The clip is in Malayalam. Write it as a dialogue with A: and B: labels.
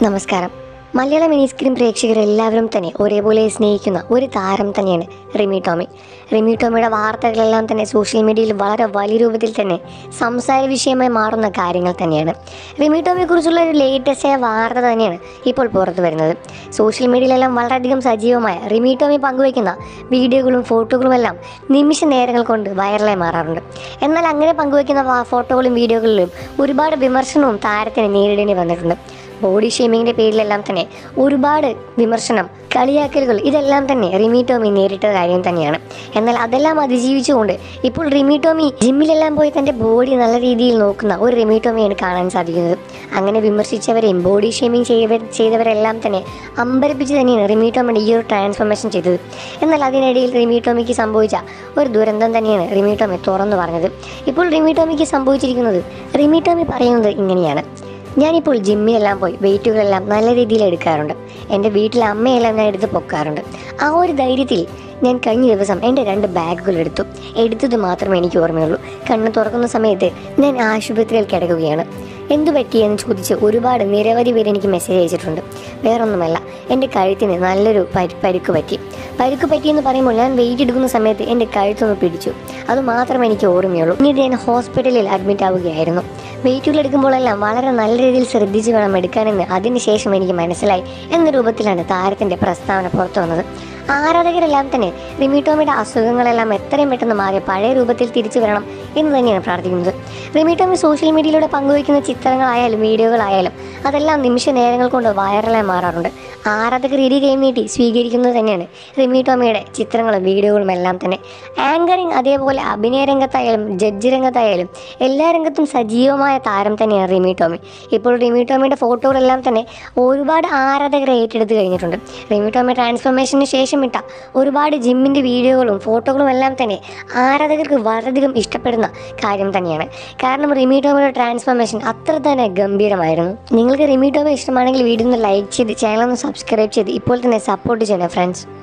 A: നമസ്കാരം മലയാള മിനി സ്ക്രീൻ പ്രേക്ഷകർ എല്ലാവരും തന്നെ ഒരേപോലെ സ്നേഹിക്കുന്ന ഒരു താരം തന്നെയാണ് റിമി ടോമി റിമി ടോമിയുടെ വാർത്തകളെല്ലാം തന്നെ സോഷ്യൽ മീഡിയയിൽ വളരെ വലിയ രൂപത്തിൽ തന്നെ സംസാര വിഷയമായി മാറുന്ന കാര്യങ്ങൾ തന്നെയാണ് റിമി ടോമിയെക്കുറിച്ചുള്ള ഒരു ലേറ്റസ്റ്റ് ആയ വാർത്ത തന്നെയാണ് ഇപ്പോൾ പുറത്തു വരുന്നത് സോഷ്യൽ മീഡിയയിലെല്ലാം വളരെയധികം സജീവമായ റിമി ടോമി പങ്കുവയ്ക്കുന്ന വീഡിയോകളും ഫോട്ടോകളും എല്ലാം നിമിഷ നേരങ്ങൾ കൊണ്ട് വൈറലായി മാറാറുണ്ട് എന്നാൽ അങ്ങനെ പങ്കുവയ്ക്കുന്ന വാ- ഫോട്ടോകളും വീഡിയോകളിലും ഒരുപാട് വിമർശനവും താരത്തിന് നേരിടേണ്ടി വന്നിട്ടുണ്ട് ബോഡി ഷേമിങ്ങിന്റെ പേരിലെല്ലാം തന്നെ ഒരുപാട് വിമർശനം കളിയാക്കലുകൾ ഇതെല്ലാം തന്നെ റിമി ടോമി നേരിട്ട കാര്യം തന്നെയാണ് എന്നാൽ അതെല്ലാം അതിജീവിച്ചുകൊണ്ട് ഇപ്പോൾ റിമി ടോമി ജിമ്മിലെല്ലാം പോയി തൻ്റെ ബോഡി നല്ല രീതിയിൽ നോക്കുന്ന ഒരു റിമി ടോമിയാണ് കാണാൻ സാധിക്കുന്നത് അങ്ങനെ വിമർശിച്ചവരെയും ബോഡി ഷേമിങ് ചെയ്തവർ ചെയ്തവരെല്ലാം തന്നെ അമ്പരപ്പിച്ച് തന്നെയാണ് റിമി ടോമിയുടെ ഈ ഒരു ട്രാൻസ്ഫോർമേഷൻ ചെയ്തത് എന്നാൽ അതിനിടയിൽ റിമി ടോമിക്ക് സംഭവിച്ച ഒരു ദുരന്തം തന്നെയാണ് റിമി ടോമി തുറന്നു പറഞ്ഞത് ഇപ്പോൾ റിമി ടോമിക്ക് സംഭവിച്ചിരിക്കുന്നത് റിമി ടോമി പറയുന്നത് ഇങ്ങനെയാണ് ഞാനിപ്പോൾ ജിമ്മിലെല്ലാം പോയി വെയിറ്റുകളെല്ലാം നല്ല രീതിയിൽ എടുക്കാറുണ്ട് എൻ്റെ വീട്ടിലെ അമ്മയെല്ലാം ഞാൻ എടുത്ത് പൊക്കാറുണ്ട് ആ ഒരു ധൈര്യത്തിൽ ഞാൻ കഴിഞ്ഞ ദിവസം എൻ്റെ രണ്ട് ബാഗുകൾ എടുത്തു എടുത്തത് മാത്രമേ എനിക്ക് ഓർമ്മയുള്ളൂ കണ്ണ് തുറക്കുന്ന സമയത്ത് ഞാൻ ആശുപത്രിയിൽ കിടക്കുകയാണ് എന്തു പറ്റിയെന്ന് ചോദിച്ച് ഒരുപാട് നിരവധി പേര് എനിക്ക് മെസ്സേജ് അയച്ചിട്ടുണ്ട് വേറൊന്നുമല്ല എൻ്റെ കഴുത്തിന് നല്ലൊരു പരി പരുക്ക് പറ്റി പരുക്ക് പറ്റിയെന്ന് പറയുമ്പോൾ ഞാൻ വെയിറ്റ് എടുക്കുന്ന സമയത്ത് എൻ്റെ കഴുത്തൊന്ന് പിടിച്ചു അത് മാത്രമേ എനിക്ക് ഓർമ്മയുള്ളൂ പിന്നീട് ഞാൻ ഹോസ്പിറ്റലിൽ അഡ്മിറ്റ് ആവുകയായിരുന്നു വെയിറ്റുകൾ എടുക്കുമ്പോഴെല്ലാം വളരെ നല്ല രീതിയിൽ ശ്രദ്ധിച്ച് വേണം എടുക്കാനെന്ന് അതിനുശേഷം എനിക്ക് മനസ്സിലായി എന്ന രൂപത്തിലാണ് താരത്തിൻ്റെ പ്രസ്താവന പുറത്തു വന്നത് ആരാധകരെല്ലാം തന്നെ റിമി ടോമിയുടെ അസുഖങ്ങളെല്ലാം എത്രയും പെട്ടെന്ന് മാറി പഴയ രൂപത്തിൽ തിരിച്ചു വരണം എന്ന് തന്നെയാണ് പ്രാർത്ഥിക്കുന്നത് റിമി ടോമി സോഷ്യൽ മീഡിയയിലൂടെ പങ്കുവയ്ക്കുന്ന ചിത്രങ്ങളായാലും വീഡിയോകളായാലും അതെല്ലാം നിമിഷ നേരങ്ങൾ കൊണ്ട് വൈറലായി മാറാറുണ്ട് ആരാധകർ ഇരു കൈ നീട്ടി സ്വീകരിക്കുന്നത് തന്നെയാണ് റിമി ടോമിയുടെ ചിത്രങ്ങളും വീഡിയോകളും എല്ലാം തന്നെ ആങ്കറിങ് അതേപോലെ അഭിനയ രംഗത്തായാലും ജഡ്ജ് രംഗത്തായാലും എല്ലാ രംഗത്തും സജീവമായ താരം തന്നെയാണ് റിമി ടോമി ഇപ്പോൾ റിമി ടോമിയുടെ ഫോട്ടോകളെല്ലാം തന്നെ ഒരുപാട് ആരാധകരെ ഏറ്റെടുത്ത് കഴിഞ്ഞിട്ടുണ്ട് റിമി ടോമി ട്രാൻസ്ഫോർമേഷന് ശേഷം ഇട്ട ഒരുപാട് ജിമ്മിൻ്റെ വീഡിയോകളും ഫോട്ടോകളും എല്ലാം തന്നെ ആരാധകർക്ക് വളരെയധികം ഇഷ്ടപ്പെടുന്ന കാര്യം തന്നെയാണ് കാരണം റിമി ടോമിയുടെ ട്രാൻസ്ഫോർമേഷൻ അത്ര തന്നെ ഗംഭീരമായിരുന്നു നിങ്ങൾക്ക് റിമി ടോമി ഇഷ്ടമാണെങ്കിൽ വീഡിയോ ഒന്ന് ലൈക്ക് ചെയ്ത് ചാനൽ ഒന്ന് സബ്സ്ക്രൈബ് ചെയ്ത് ഇപ്പോൾ തന്നെ സപ്പോർട്ട് ചെയ്യണം ഫ്രണ്ട്സ്